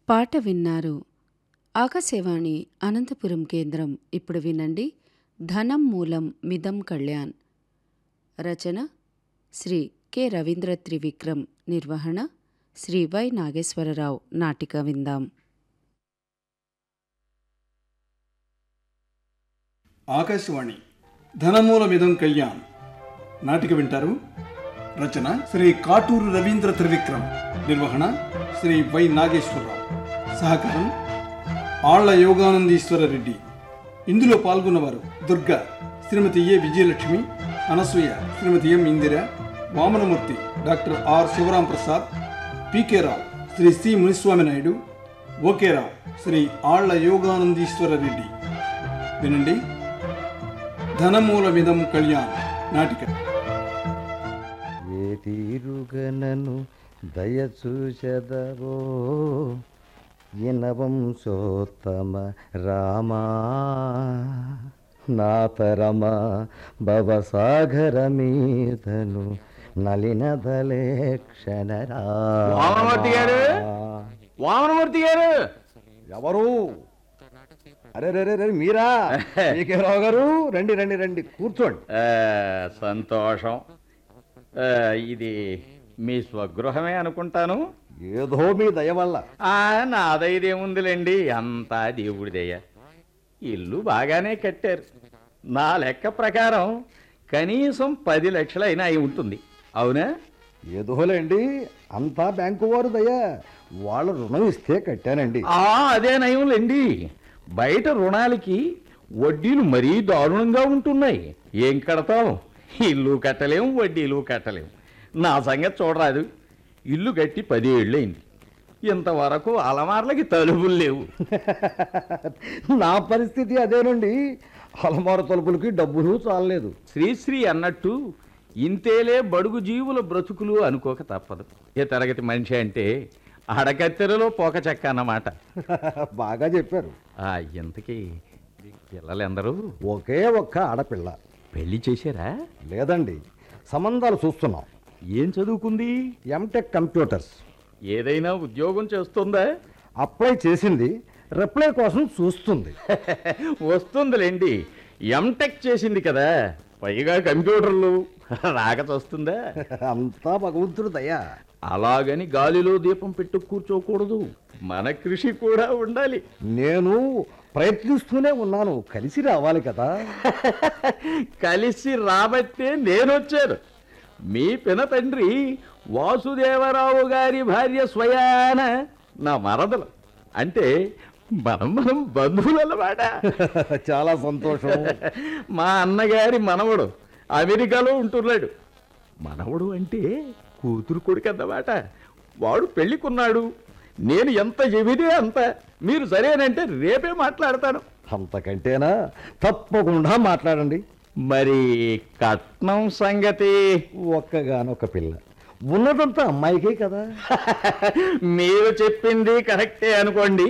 పాట విన్నారు ఆకాశవాణి అనంతపురం కేంద్రం ఇప్పుడు వినండి ధనం మూలం మిదం కళ్యాణ్ రచన శ్రీ కె రవీంద్ర త్రివిక్రమ్ నిర్వహణ శ్రీ వై నాగేశ్వరరావు నాటిక విందాం ఆకాశవాణి ధనమూలమిదం కళ్యాణ్ నాటిక వింటారు రచన శ్రీ కాటూరు రవీంద్ర త్రివిక్రమ్ నిర్వహణ శ్రీ వై నాగేశ్వరరావు సహకారం ఆళ్ల యోగానందీశ్వర రెడ్డి ఇందులో పాల్గొన్నవారు Durga Shrimati A Vijayalakshmi Anasuya Shrimati M Indira Vamanamurthy doctor R Sivaram Prasad PK Rao Shri C Muniswamy Naidu OK Rao Shri Alla Yoganandeeswara Reddy వినండి ధనమూలమిదం కళ్యాణ్ నాటిక ఏ తీరుగనను దయచూచెదవో ఇనవంశోత్తమ రామా నాతరమ భవసాగర మీదను నలినదలే క్షణరా వామనమూర్తి గారు? వామనమూర్తి గారు ఎవరు అరే రే రే రే మీరా పీకే రావు గారు రండి రండి రండి కూర్చోండి ఆ, సంతోషం ఆ, ఇది మీ స్వగృహమే అనుకుంటాను ఏదో మీ దయ వల్ల ఆ నాదైదేముందిలేండి అంతా దేవుడి దయ ఇల్లు బాగానే కట్టారు నా లెక్క ప్రకారం కనీసం పది లక్షలైనా అయి ఉంటుంది అవునా ఏదోలేండి అంతా బ్యాంకు వారు దయ వాళ్ళ రుణం ఇస్తే కట్టానండి ఆ అదే నయంలేండి బయట రుణాలకి వడ్డీలు మరీ దారుణంగా ఉంటున్నాయి ఏం కడతాం ఇల్లు కట్టలేం వడ్డీలు కట్టలేం నా సంగతి చూడరాదు ఇల్లు కట్టి పదేళ్ళయింది ఇంతవరకు అలమార్లకి తలుపులు లేవు నా పరిస్థితి అదేనండి అలమారు తలుపులకి డబ్బులు చాలలేదు శ్రీశ్రీ అన్నట్టు ఇంతేలే బడుగు జీవుల బ్రతుకులు అనుకోక తప్పదు ఏ తరగతి మనిషి అంటే అడకత్తెరలో పోక చెక్క అన్నమాట బాగా చెప్పారు ఆ ఇంతకీ పిల్లలెందరూ ఒకే ఒక్క ఆడపిల్ల పెళ్లి చేశారా లేదండి సంబంధాలు చూస్తున్నాం ఏం చదువుకుంది ఎంటెక్ కంప్యూటర్స్ ఏదైనా ఉద్యోగం చేస్తుందా అప్లై చేసింది రిప్లై కోసం చూస్తుంది వస్తుందిలేండి ఎంటెక్ చేసింది కదా పైగా కంప్యూటర్లు రాక వస్తుందా అంతా భగవంతుడు దయ అలాగని గాలిలో దీపం పెట్టు కూర్చోకూడదు మన కృషి కూడా ఉండాలి నేను ప్రయత్నిస్తూనే ఉన్నాను కలిసి రావాలి కదా కలిసి రాబట్టే నేనొచ్చాను మీ పిన తండ్రి వాసుదేవరావు గారి భార్య స్వయాన నా మరదలు అంటే మనం మనం బంధువులన్నమాట చాలా సంతోషం మా అన్నగారి మనవడు అమెరికాలో ఉంటున్నాడు మనవడు అంటే కూతురు కొడుకు అన్నమాట వాడు పెళ్ళికున్నాడు నేను ఎంత చెబితే అంత మీరు సరేనంటే రేపే మాట్లాడతాను అంతకంటేనా తప్పకుండా మాట్లాడండి మరి కట్నం సంగతి ఒక్కగానొక్క పిల్ల ఉన్నదంతా అమ్మాయికే కదా మీరు చెప్పింది కరెక్టే అనుకోండి